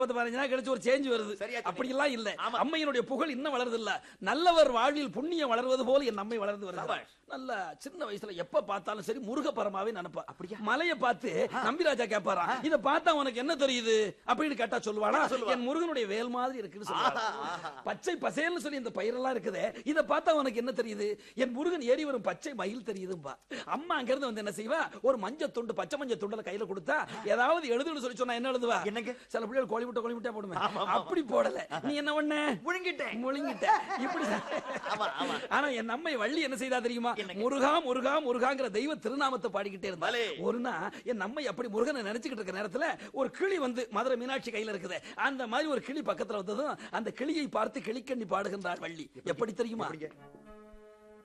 பத்து பதினஞ்சு நாள் கழிச்சு ஒரு சேஞ்ச் வருது சரியா சொன்னீங்க. அப்படி எல்லாம் இல்ல ஆமா. அம்மையினுடைய புகழ் இன்னும் வளருது இல்ல நல்லவர் வாழ்வில் புண்ணியம் வளர்வது போல என் அம்மை வளர்ந்து வருது சபாஷ். நல்ல சின்ன வயசுல எப்ப பார்த்தாலும் சரி முருக பரமாவே நினைப்பா அப்படியா? மலையை பார்த்து நம்பிராஜா கேட்பாரா இத பார்த்தா உனக்கு என்ன தெரியுது அப்படின்னு கேட்டா சொல்லுவானா என்ன சொல்லுவா? என் முருகனுடைய வேல் மாதிரி இருக்குன்னு சொல்லுவாங்க ஆஹா, ஆஹா. பச்சை பசேல்னு சொல்லி இந்த பயிரெல்லாம் இருக்குதே இத பார்த்தா உனக்கு என்ன தெரியுது என் முருகன் ஏறி வரும் பச்சை மயில் தெரியுதும்பா அம்மா அங்க இருந்து வந்து என்ன செய்வா ஒரு மஞ்சள் துண்டு பச்சை மஞ்சள் துண்டுல கையில கொடுத்தா ஏதாவது எழுதுன்னு சொல்லி சொன்னா என்ன எழுதுவா என்னங்க? சில பிள்ளைகள் கோழி முட்டை கோழி முட்டை போடுமே அப்படி போடல நீ என்ன பண்ண முழுங்கிட்டேன் முழுங்கிட்ட இப்படி ஆமா, ஆமா. ஆனா என் அம்மை வள்ளி என்ன செய்தா தெரியுமா என்னங்க? முருகா முருகா முருகாங்கிற தெய்வ திருநாமத்தை பாடிக்கிட்டே இருந்தா பலே. ஒரு நாள் என் அம்மை அப்படி முருகனை நினைச்சுக்கிட்டு இருக்க நேரத்துல ஒரு கிளி வந்து மதுரை மீனாட்சி கையில இருக்குது அந்த மாதிரி ஒரு கிளி பக்கத்துல வந்ததும் அந்த கிளியை பார்த்து கிளிக்கண்ணி பாடுகின்றாள் வள்ளி எப்படி தெரியுமா எப்படிங்க?